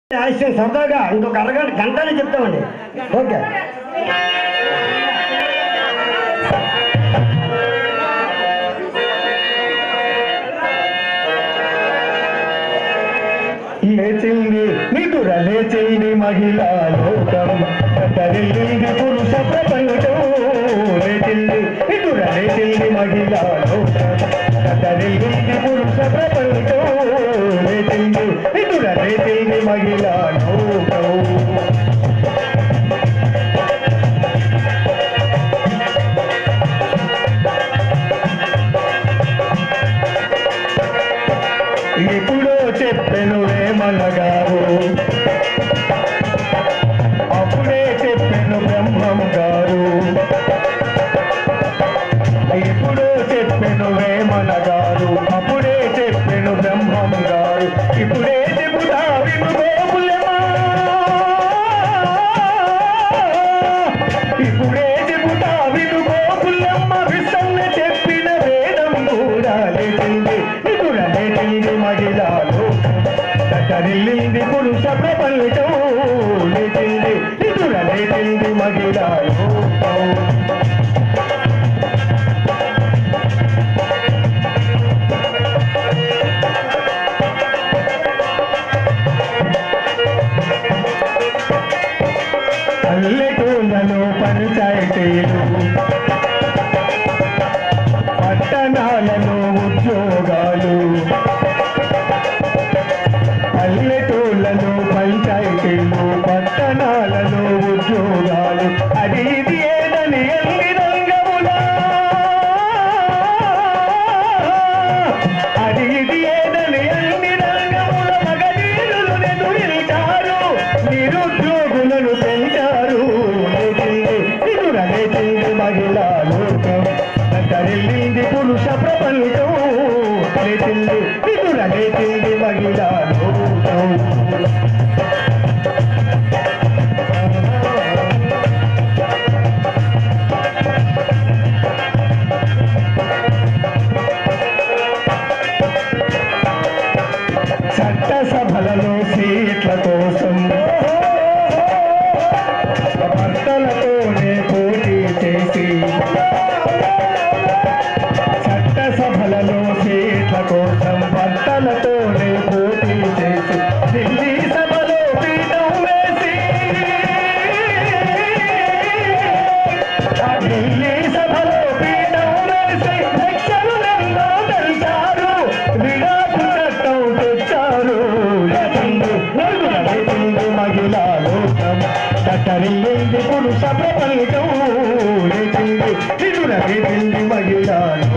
ఆలస్యం సరదాగా ఇంకొక అరగంట గంటనే చెప్తామండి ఓకే లేచింది నిదుర లేచింది మహిళా లోకం కదిలింది పురుష ప్రపంచం లేచింది నిదుర లేచింది మహిళా లోకం కదిలింది పురుష ప్రపంచం లేచింది నిదుర లేచింది మహిళా లోకం ఎప్పుడో చెప్పెను వేమనగారు అప్పుడే చెప్పెను బ్రహ్మం గారు ఎప్పుడో చెప్పెను వేమన గారు అప్పుడే చెప్పెను బ్రహ్మం గారు ఇప్పుడే చెబుతా విను గోకులమా ఇప్పుడే చెబుతా విను గోకులమ్మ విసన్న చెప్పిన వేదం కూడా లేచింది నిదుర లేచింది మహిళలు కరిల్లింది పురుష ప్రపంచం లేచింది నిదుర లేచింది మహిళలు పల్లెటూళ్ళలో పంచాయతీలు పట్టణాలలో ఉద్యోగాలు పల్లెటూళ్ళలో పంచాయతీలు పట్టణాలలో ఉద్యోగాలు అది ఇది ఏదని ఎల్లి రంగములా అది ఇది ఏదని ఎల్లి రంగముల మగధీరులు ఎదురించారు నిరుద్యోగులను పెంచారు లేచింది నిదుర లేచింది మహిళా లోకం కరిల్లింది పురుష ప్రపంచం లేచింది నిదుర లేచింది మహిళా లోకం చట్టసభలలో సీట్ల కోసం భర్తలతోనే పోటీ చేసి చట్టసభలలో సీట్ల కోసం భర్తలతోనే పోటీ చేసి ఢిల్లీ సభలో పీఠం వేసి ఆ ఢిల్లీ సభలో పీఠం వేసి లక్షలులెన్నో తెలిసారు విడాకు చట్టం తెచ్చారు లేచింది నలుగుర లేచింది మహిళా లోకం కట్టరిల్లింది పురుష ప్రపంచం లేచింది నిదుర లేచింది మహిళా